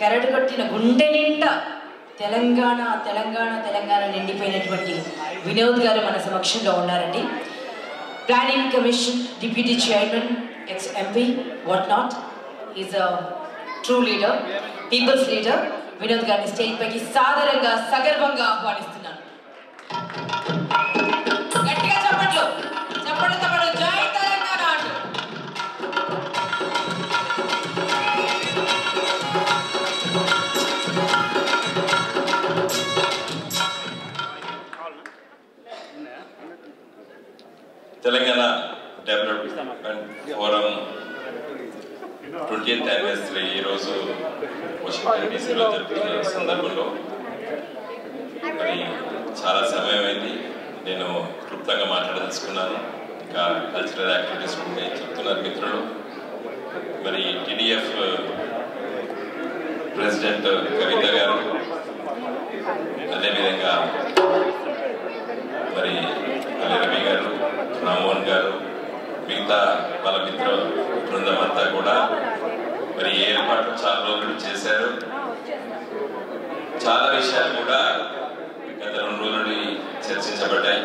కరడుగట్టిన గుండె నిండా తెలంగాణ తెలంగాణ తెలంగాణ నిండిపోయినటువంటి వినోద్ గారు మన సమక్షంలో ఉన్నారండి planning commission deputy chairman ex MP what not is a true leader people's leader Vinod గారిని స్టేజ్ పైకి సాదరంగా సగర్వంగా ఆహ్వానిస్తున్నాను గట్టిగా చప్పట్లు చప్పట్లు చప్పట్లు జై తెలంగాణ అంటూ Telangana development forum twenty eighth anniversary ఈరోజు వాషింగ్టన్ డీసీలో జరుపుతున్న సందర్భంలో మరి చాలా సమయం అయింది నేను క్లుప్తంగా మాట్లాడదలుచుకున్నాను ఇంకా కల్చరల్ యాక్టివిటీస్ ఉన్నాయి చెప్తున్నారు మిత్రులు మరి టీడీఎఫ్ ప్రెసిడెంట్ కవిత గారు అదేవిధంగా మరి అల్లి రవి గారు రామ్మోహన్ గారు మిగతా వాళ్ళ మిత్ర బృందం అంతా కూడా మరి ఈ ఏర్పాట్లు చాలా రోజులు చేశారు చాలా విషయాలు కూడా గత రెండు రోజుల నుండి చర్చించబడ్డాయి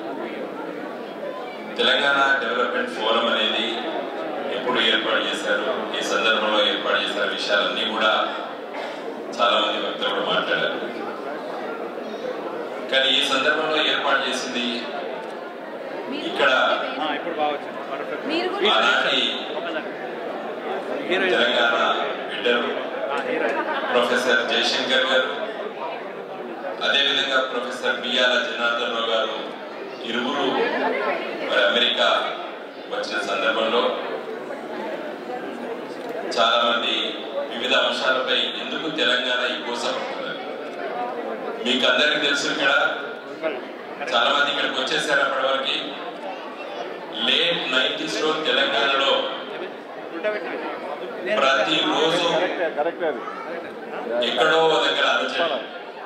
తెలంగాణ డెవలప్మెంట్ ఫోరం అనేది ఎప్పుడు ఏర్పాటు చేశారు ఈ సందర్భంలో ఏర్పాటు చేసిన విషయాలన్నీ కూడా చాలా మంది వ్యక్తులు కూడా మాట్లాడారు కానీ ఈ సందర్భంలో ఏర్పాటు చేసింది ఇక్కడ ఇప్పుడు బాగా వచ్చింది పర్ఫెక్ట్ మీరు కూడా ఆనాటి హీరోయిన్ తెలంగాణ బిడ్డలు హీరోయిన్ ప్రొఫెసర్ జయశంకర్ గారు అదేవిధంగా ప్రొఫెసర్ బిఆర్ జనార్దన్ రావు గారు ఇరువురు మరి అమెరికా వచ్చిన సందర్భంలో చాలా మంది వివిధ అంశాలపై ఎందుకు తెలంగాణ ఈ కోసపడుతున్నారు మీకు అందరికీ తెలుసు ఇక్కడ చాలా మంది ఇక్కడికి వచ్చేసారు అప్పటి వరకు లేట్ నైన్టీస్ లో తెలంగాణలో ప్రతి రోజు కరెక్ట్ అది ఎక్కడో ఒక దగ్గర అలచడి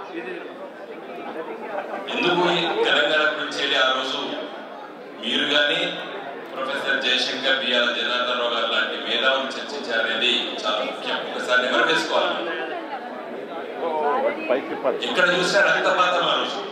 ఎందుకు ఈ తెలంగాణ గురించి వెళ్ళి ఆ రోజు మీరు కానీ ప్రొఫెసర్ జయశంకర్ బిఆర్ జనార్దన్ రావు గారు లాంటి మేధావులు చర్చించారనేది చాలా ముఖ్యం ఒకసారి ఎవరు వేసుకోవాలి పైకి తిప్పాలి ఎక్కడ చూసినా రక్తపాతం ఆ రోజు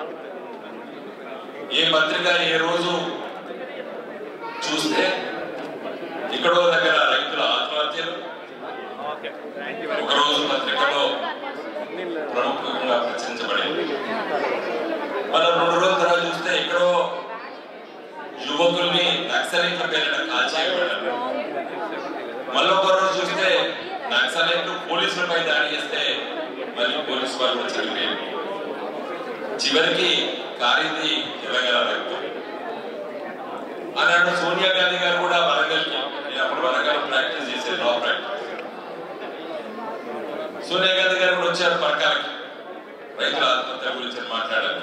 ఏ పత్రిక ఏ రోజు చూస్తే ఎక్కడో దగ్గర రైతుల ఆత్మహత్యలు ఓకే థ్యాంక్ యూ ఒక రోజు పత్రికలో ప్రముఖంగా ప్రచురించబడింది మనం రెండు రోజుల తర్వాత చూస్తే ఎక్కడో యువకుల్ని నక్సలైట్ల పేరిట కాల్చేయబడ్డారు మళ్ళీ ఒక రోజు చూస్తే నక్సలైట్లు పోలీసులపై దాడి చేస్తే మళ్ళీ పోలీసు వాళ్ళు కూడా చనిపోయారు చివరికి కారింది తెలంగాణ రక్తం ఆనాడు సోనియా గాంధీ గారు కూడా వరంగల్ నేను అప్పుడు వరంగల్ ప్రాక్టీస్ చేసే లా ప్రాక్టీస్ సోనియా గాంధీ గారు కూడా వచ్చారు పరకాలకి రైతుల ఆత్మహత్య గురించి మాట్లాడారు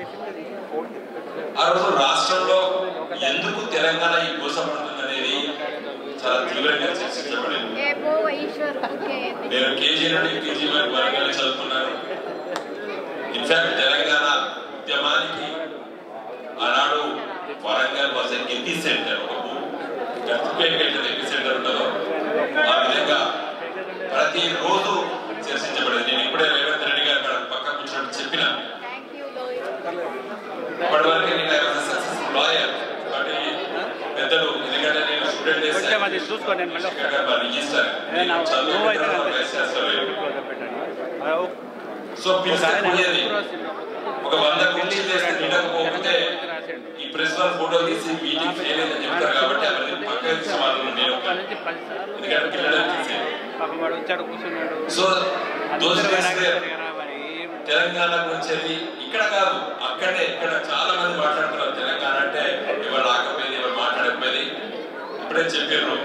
ఆ రోజు రాష్ట్రంలో ఎందుకు తెలంగాణ ఈ కోసపడుతుందనేది చాలా తీవ్రంగా చర్చించబడింది ఏ పో ఈశ్వర్ ఓకే నేను కేజీ నుండి పీజీ వరకు వరంగల్ చదువుకున్నాను ఇన్ఫాక్ట్ తెలంగాణ ఉద్యమానికి ఆనాడు వరంగల్ వాజ్ ఎపి సెంటర్ ఒక ఎర్త్క్వేక్ ఎపి సెంటర్ ఉంటుందో ఆ విధంగా ప్రతి రోజు చర్చించబడింది నేను ఇప్పుడే రేవంత్ రెడ్డి గారు అక్కడ పక్క కూర్చొని చెప్పిన థ్యాంక్ యూ లోహిత్ ఇప్పటి వరకు నేను సక్సెస్ఫుల్ లాయర్ కాబట్టి పెద్దలు ఎందుకంటే నేను స్టూడెంట్ కొంచెం అది చూసుకో, నేను మళ్ళీ వస్తాను. రిజిస్టర్ ఏ నా- నువ్వు అయితే అంతే. చదువు పెట్టండి ఆ, ఓ- సో పిలిస్తే పోయేది ఒక వంద కుర్చీలు వేస్తే నిండకపోతే రాసేయండి. ఈ ప్రెస్ వాళ్ళ ఫోటో తీసి మీటింగ్ ఫెయిల్ అయిందని చెప్తారు కాబట్టి అవన్నీ పక్క తీసి వాళ్ళు నేను ఒక్క నుంచి పది సార్లు ఎందుకంటే పిల్లలు తీసేది పాపం వాడు వచ్చాడు కూర్చున్నాడు సో దోస్ అందరూ డేస్ వెనక్కి వేర్. తిరిగారా మరి ఏం తెలంగాణ గురించి వెళ్ళి ఇక్కడ కాదు అక్కడే ఇక్కడ చాలా మంది మాట్లాడుతున్నారు తెలంగాణ అంటే ఎవరు రాకపోయేది ఎవరు మాట్లాడకపోయేది ఇప్పుడే చెప్పారు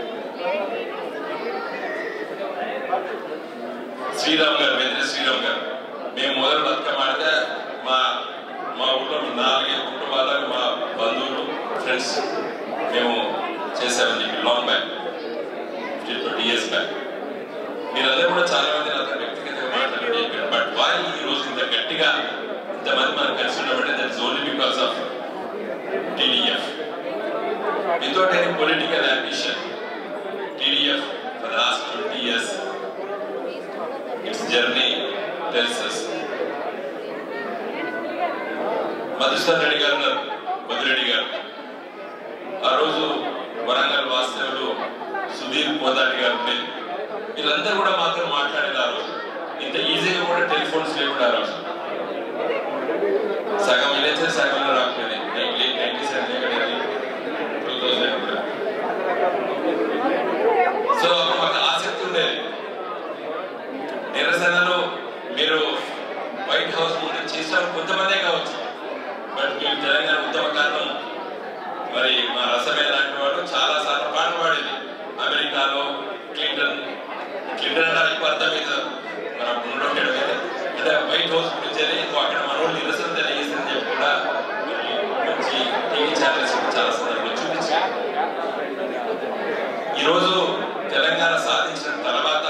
శ్రీరామ్ గారు వెంకట శ్రీరామ్ గారు మేము మొదలు బతుకమ్మ ఆడితే మా మా ఊళ్ళో నాలుగైదు కుటుంబాలకు మా బంధువులు ఫ్రెండ్స్ మేము చేసామని చెప్పి long back twenty years back మీరందరూ కూడా చాలా మంది నాతో వ్యక్తిగతంగా మాట్లాడి చెప్పారు బట్ వై ఈ రోజు ఇంత గట్టిగా ఇంతమంది మనం కలిసి ఉండబట్టే that is only because of TDF without any political ambition TDF for last twenty years officers Madhusudhan Reddy garu ఉన్నారు మధురెడ్డి గారు ఆ రోజు వరంగల్ వాస్తవులు సుధీర్ పోదాటి గారు ఉండేది వీళ్ళందరూ కూడా మాతో మాట్లాడేది ఆ రోజు ఇంత ఈజీగా కూడా టెలిఫోన్స్ లేకుండా ఆ రోజు సగం విలేజ్ సగం రాకపోయింది late ninety seven two thousand so అప్పుడు మాకు ఆసక్తి ఉండేది నిరసనలు మీరు వైట్ హౌస్ ముందు చేసిన కొంతమందే కావచ్చు బట్ మేము తెలంగాణ ఉద్యమ కారణం మరి మా రసమే లాంటి వాడు చాలా సార్లు పాట పాడేది అమెరికాలో క్లింటన్ క్లింటన్ అంటే ఎక్కువ అర్థమైంది మన ఉండడం అంటే వైట్ హౌస్ గురించి అని అక్కడ మనోళ్ళు నిరసన తెలియజేసిందని చెప్పి కూడా మరి మంచి టీవీ ఛానల్స్ చాలా సందర్భంలో చూపించారు ఈరోజు తెలంగాణ సాధించిన తర్వాత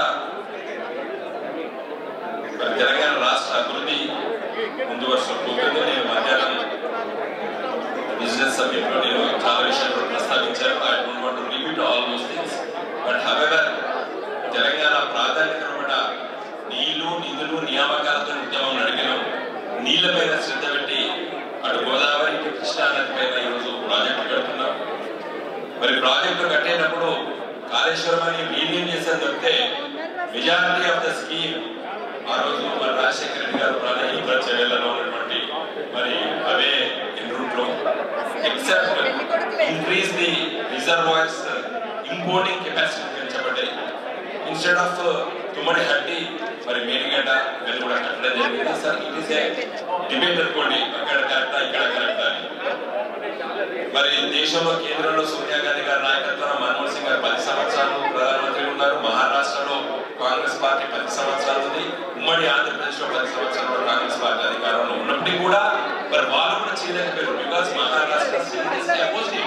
మరి తెలంగాణ రాష్ట్ర అభివృద్ధి ముందు వరుసలో పోతుంది నేను మధ్యాహ్నం బిజినెస్ సబ్జెక్ట్లో నేను చాలా విషయాలు ప్రస్తావించాను I don't want to repeat all those things but however Telangana ప్రాధాన్యత కూడా నీళ్లు నిధులు నియామకాలతో ఉద్యమం నడిపినాం నీళ్ల పైన శ్రద్ధ పెట్టి అటు గోదావరి ఇటు కృష్ణా నది పైన ఈరోజు ప్రాజెక్టు కడుతున్నాం మరి ప్రాజెక్టు కట్టేటప్పుడు కాళేశ్వరం అని రీన్యూన్ చేసేది తప్పితే మెజారిటీ ఆఫ్ ద స్కీమ్ ఆ రోజు మన రాజశేఖర రెడ్డి గారు ప్రాణాయి చెవెళ్లలో ఉన్నటువంటి మరి అవే రూట్ లో except increase the reservoirs importing capacity పెంచబడ్డాయి ఇన్స్టెడ్ ఆఫ్ తుమ్మడి హట్టి మరి మేడిగడ్డ ఇవన్నీ కూడా కట్టడం జరిగింది sir it is a debate అనుకోండి అక్కడ కరెక్టా ఇక్కడ కరెక్టా అని మరి దేశంలో కేంద్రంలో సోనియా గాంధీ గారి నాయకత్వంలో మన్మోహన్ సింగ్ గారు పది సంవత్సరాలు ప్రధానమంత్రి ఉన్నారు మహారాష్ట్రలో కాంగ్రెస్ పార్టీ పది సంవత్సరాలు ఉంది ఉమ్మడి ఆంధ్రప్రదేశ్ లో పది సంవత్సరాలు కాంగ్రెస్ పార్టీ అధికారంలో ఉన్నప్పటికీ కూడా మరి వాళ్ళు కూడా చేయలేకపోయారు బికాస్ మహారాష్ట్ర అపోజిట్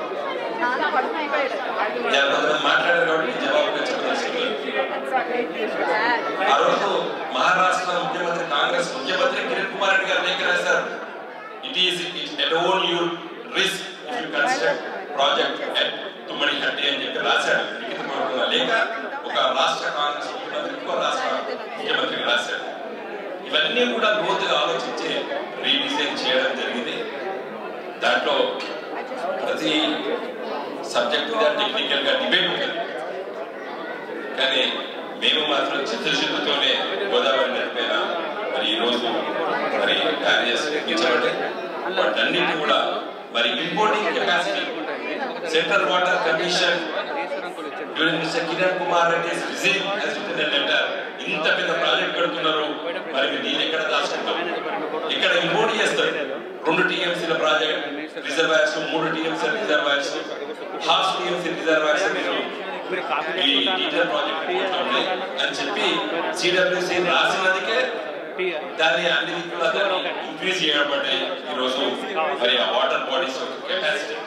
కొంతమంది మాట్లాడారు కాబట్టి నేను జవాబుగా చెప్పదలుచుకున్నాను ఆ రోజు మహారాష్ట్ర ముఖ్యమంత్రి కాంగ్రెస్ ముఖ్యమంత్రి కిరణ్ కుమార్ రెడ్డి గారు లేఖ రాశారు it is at own you risk if you construct project at Tummidi Hatti అని చెప్పి రాశాడు లిఖితపూర్వకంగా లేక ఒక రాష్ట్ర కాంగ్రెస్ ముఖ్యమంత్రి ఇంకో రాష్ట్ర ముఖ్యమంత్రికి రాశాడు ఇవన్నీ కూడా లోతుగా ఆలోచించి రీడిజైన్ చేయడం జరిగింది దాంట్లో ప్రతి సబ్జెక్ట్ మీద టెక్నికల్ గా డిబేట్ ఉంటుంది కానీ మేము మాత్రం చిత్తశుద్ధితోనే గోదావరి నడిపైన మరి ఈ రోజు మరి కార్యస్ నిర్మించబడ్డాయి వాటన్నిటి కూడా మరి importing capacity central water commission during mister Kiran Kumar Reddy resign as written a letter ఇంత పెద్ద ప్రాజెక్ట్ కడుతున్నారు మరి నేను ఎక్కడ దాచుకుంటాం ఇక్కడ ఇంపోర్ట్ చేస్తారు రెండు టీఎంసీల ప్రాజెక్ట్ రిజర్వాయర్స్ మూడు TMC reservoirs half TMC reservoirs మీరు ఈ డీటెయిల్ ప్రాజెక్ట్ రిపోర్ట్లో ఉన్నాయి అని చెప్పి సిడబ్ల్యూసి రాసినందుకే దాన్ని అన్ని దిక్కులా దాన్ని ఇంక్రీజ్ చేయబడ్డాయి ఈరోజు మరి ఆ వాటర్ బాడీస్ కెపాసిటీ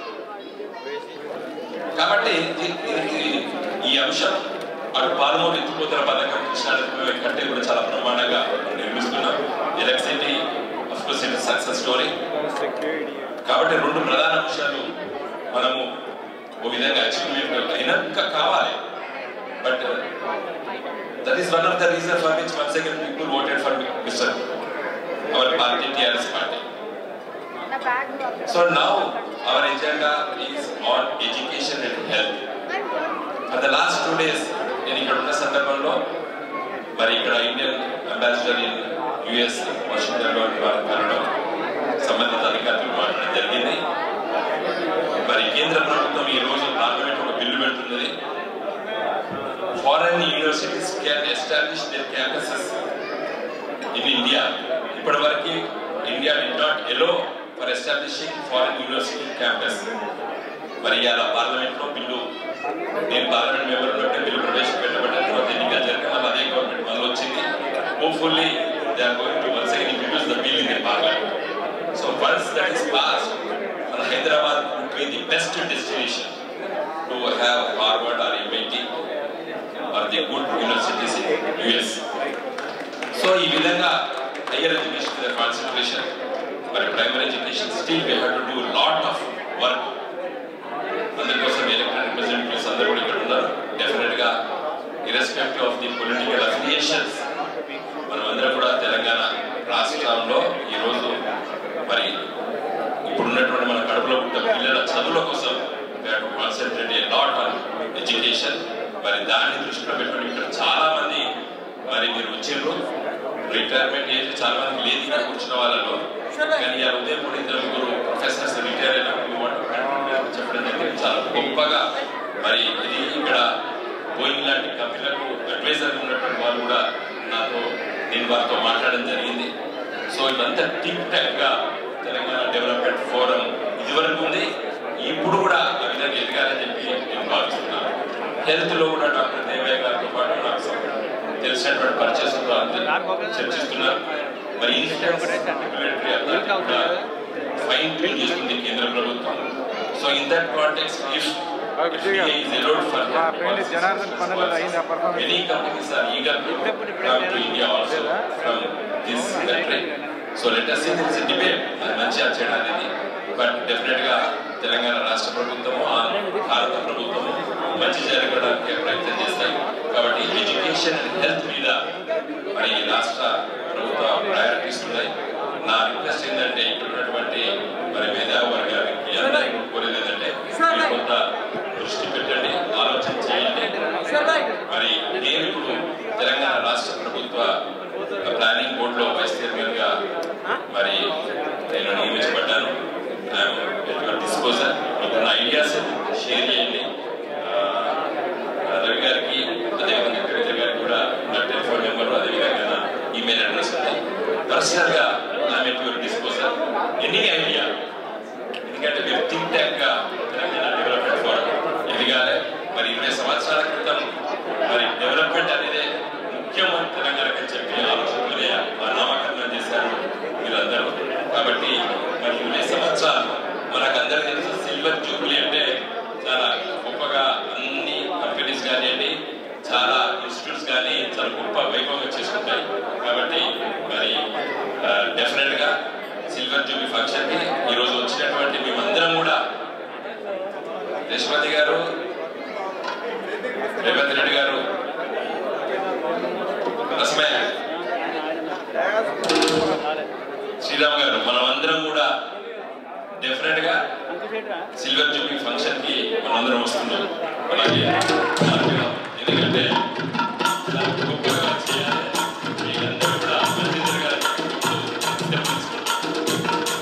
కాబట్టి ఇది- ఇది- ఈ అంశం అటు పాలమూరు ఎత్తిపోతున్న పథకం కృష్ణానది కంటే కూడా చాలా బ్రహ్మాండంగా నిర్మిస్తున్నాం electricity of course it success story కాబట్టి రెండు ప్రధాన అంశాలు మనము ఓ విధంగా అచీవ్మెంట్ అయినాక కావాలి but that is one of the reason for which one second people voted for mister our party TRS party నా బ్యాగ్ so now our agenda is on education and health for the last two days నేను ఇక్కడ ఉన్న సందర్భంలో మరి ఇక్కడ Indian ambassador in US వాషింగ్టన్లో వారి కలవడం సంబంధిత అధికారులు మాట్లాడడం జరిగింది మరి కేంద్ర ప్రభుత్వం ఈ రోజు పార్లమెంట్ ఒక బిల్లు పెడుతున్నది foreign universities can establish their campuses in India ఇప్పటి వరకు India did not allow for establishing foreign university campus మరి ఇవాళ పార్లమెంట్ లో బిల్లు నేను పార్లమెంట్ మెంబర్ ఉన్నట్టు బిల్లు ప్రవేశపెట్టబడిన తర్వాత ఎన్నికలు జరిగిన మళ్ళీ అదే గవర్నమెంట్ మళ్ళీ వచ్చింది hopefully they are going to once again introduce the bill in the parliament so once that is passed మన Hyderabad would be the best destination to have Harvard or MIT or the good universities in US. So ఈ విధంగా higher education మీద concentration మరి primary education still we have to do lot of work అందుకోసం elected representatives అందరూ కూడా ఇక్కడ ఉన్నారు definite గా irrespective of the political affiliations మనం అందరం కూడా తెలంగాణ రాష్ట్రంలో ఈరోజు మరి ఇప్పుడున్నటువంటి మన కడుపులో పుట్టిన పిల్లల చదువుల కోసం కాన్సన్ట్రేట్ లాట్ ఆన్ ఎడ్యుకేషన్ మరి దాన్ని దృష్టిలో పెట్టుకుని ఇక్కడ చాలా మంది మరి మీరు వచ్చిండ్రు రిటైర్మెంట్ ఏజ్ చాలా మంది లేదు ఇక్కడ కూర్చున్న వాళ్ళలో కానీ ఆ ఉదయం కూడా ఇద్దరు ముగ్గురు ప్రొఫెసర్స్ రిటైర్ అయినప్పుడు చెప్పడం జరిగింది చాలా గొప్పగా మరి ఇది ఇక్కడ బోయింగ్ లాంటి కంపెనీలకు అడ్వైజర్ ఉన్నటువంటి వాళ్ళు కూడా నాతో నేను వారితో మాట్లాడడం జరిగింది సో ఇదంతా టిక్ టాక్ గా తెలంగాణ డెవలప్మెంట్ ఫోరం ఇదివరకు ఉంది ఇప్పుడు కూడా ఆ విధంగా ఎదగాలని చెప్పి నేను భావిస్తున్నాను హెల్త్ లో కూడా డాక్టర్ దేవయ్య గారితో పాటు నాకు తెలిసినటువంటి పరిచయంతో అందరూ చర్చిస్తున్నారు మరి ఫైన్ ట్యూన్ చేస్తుంది కేంద్ర ప్రభుత్వం so in that context if is allowed for మా ఫ్రెండ్ జనార్దన్ పనులు అయిందా performance Many companies are eager to come to India also from this country. So let us see, there is a debate, అది మంచిగా చేయడం అనేది బట్ డెఫినెట్ గా తెలంగాణ రాష్ట్ర ప్రభుత్వము ఆ భారత ప్రభుత్వము మంచి జరగడానికి ప్రయత్నం చేస్తాయి కాబట్టి ఎడ్యుకేషన్ అండ్ హెల్త్ మీద మరి ఈ రాష్ట్ర ప్రభుత్వ ప్రయారిటీస్ ఉన్నాయి నా రిక్వెస్ట్ ఏంటంటే ఇక్కడ ఉన్నటువంటి మరి మేధావర్గానికి అందరికీ కోరేది ఏంటంటే మీరు కొంత దృష్టి పెట్టండి ఆలోచన చేయండి మరి నేను ఇప్పుడు తెలంగాణ రాష్ట్ర ప్రభుత్వ ప్లానింగ్ బోర్డులో వైస్ చైర్మన్ గా మరి నేను నియమించబడ్డాను డిస్పోజల్ ఇప్పుడు నా ఐడియాస్ షేర్ చేయండి ఆ, రవి గారికి అదేవిధంగా కవిత గారికి కూడా నా టెలిఫోన్ నెంబర్ అదేవిధంగా నా ఈమెయిల్ అడ్రస్ ఉంది పర్సనల్ గా I'm at your disposal any idea ఎందుకంటే మీరు థింక్ ట్యాంక్ గా తెలంగాణ డెవలప్మెంట్ ఫోరం ఎదగాలి మరి ఇరవై సంవత్సరాల క్రితం మరి డెవలప్మెంట్ అనేది ముఖ్యమని తెలంగాణకి చెప్పి ఆలోచనలే ఆ నామకరణం చేశారు మీరందరూ కాబట్టి మరి ఇరవై సంవత్సరాలు మనకు అందరికీ తెలుసు సిల్వర్ జూబ్లీ అంటే చాలా గొప్పగా అన్ని కంపెనీస్ కానివ్వండి చాలా ఇన్స్టిట్యూట్స్ కానీ చాలా గొప్ప వైభవంగా చేసుకుంటాయి కాబట్టి మరి డెఫినెట్ గా సిల్వర్ జూబీ ఫంక్షన్ కి ఈ రోజు వచ్చినటువంటి మేమందరం కూడా యశ్వతి గారు రేవంత్ రెడ్డి గారు రస్మే శ్రీరామ్ గారు మనం అందరం కూడా డెఫినెట్ గా సిల్వర్ జూబీ ఫంక్షన్ కి మనందరం వస్తున్నాం అలాగే హ్యాపీగా. ఎందుకంటే చాలా గొప్పగా చేయాలి మీరందరూ కూడా మంచి జరగాలి step తీసుకోండి.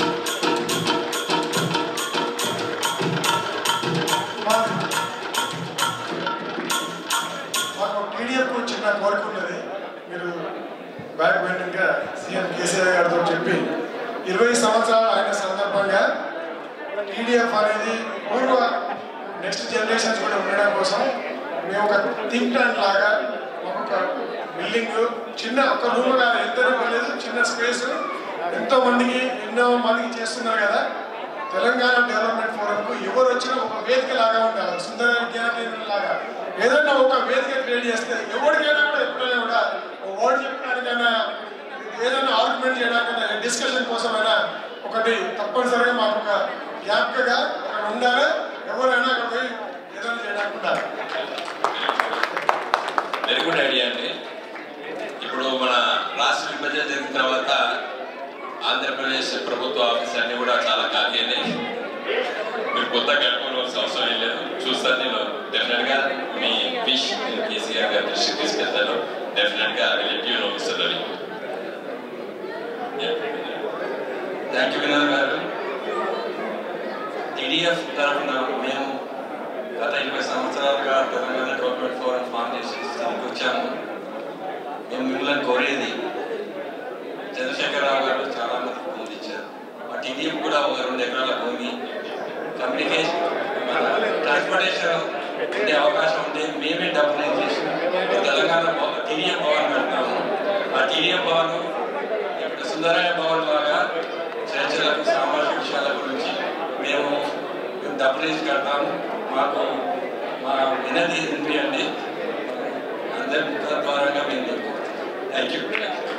మాకు టీడీఎఫ్ చిన్న కోరిక ఉన్నది మీరు బ్యాక్ వెంటనే సీఎం కేసీఆర్ గారితో చెప్పి ఇరవై సంవత్సరాలు అయిన సందర్భంగా టీడీఎఫ్ అనేది పూర్వ నెక్స్ట్ జనరేషన్స్ కూడా ఉండడం కోసం మేము ఒక థింక్ ట్యాంక్ లాగా ఒక్కొక్క బిల్డింగ్ చిన్న ఒక రూమ్ కాదు ఎంత లేదు చిన్న స్పేస్ ఎంతో మందికి ఎన్నో మందికి చేస్తున్నారు కదా తెలంగాణ డెవలప్మెంట్ ఫోరంకు ఎవరు వచ్చినా ఒక వేదిక లాగా ఉండాలి సుందర విజ్ఞాన కేంద్రం లాగా ఏదైనా ఒక వేదిక క్రియేట్ చేస్తే ఎవరికైనా కూడా ఎప్పుడైనా కూడా వర్డ్ చెప్పడానికైనా ఏదైనా ఆర్గ్యుమెంట్ చేయడానికైనా డిస్కషన్ కోసమైనా ఒకటి తప్పనిసరిగా మాకు ఒక జ్ఞాపకగా అక్కడ ఉండాలి ఎవరైనా అక్కడ పోయి ఏదైనా చేయడానికి ఉండాలి వెరీ గుడ్ ఐడియా అండి ఇప్పుడు మన రాష్ట్ర విభజన జరిగిన తర్వాత ఆంధ్రప్రదేశ్ ప్రభుత్వ ఆఫీస్ అన్ని కూడా చాలా ఖాళీ అయినాయి మీరు కొత్త కట్టుకోవాల్సిన అవసరం ఏం లేదు చూస్తాను నేను డెఫినెట్ గా మీ విష్ నేను కేసీఆర్ గారి దృష్టికి తీసుకెళ్తాను డెఫినెట్ గా రిలేటివ్ నోపిస్తారు Ravi thank you Vinod garu TDF తరఫున మేము గత ఇరవై సంవత్సరాలుగా తెలంగాణ డెవలప్మెంట్ ఫోరం ఫామ్ చేసి స్థితికి వచ్చాము మేము మిమ్మల్ని కోరేది చంద్రశేఖరరావు గారు చాలా మంది భూమి ఇచ్చారు మా టీడీఎఫ్ కూడా ఒక రెండు ఎకరాల భూమి కమ్యూనికేషన్ మన ట్రాన్స్పోర్టేషన్ ఉండే అవకాశం ఉంటే మేమే డబ్బులు చేసి తెలంగాణ టీడీఎఫ్ భవన్ పెడతాము ఆ టీడీఎఫ్ భవన్ ఇప్పుడు సుందరయ్య భవన్ లాగా చర్చలకు సామాజిక విషయాల గురించి మేము మేము డబ్బులు వేసి కడతాము మాకు మా వినతి వినిపించండి అందరి ద్వారా మేము థ్యాంక్ యూ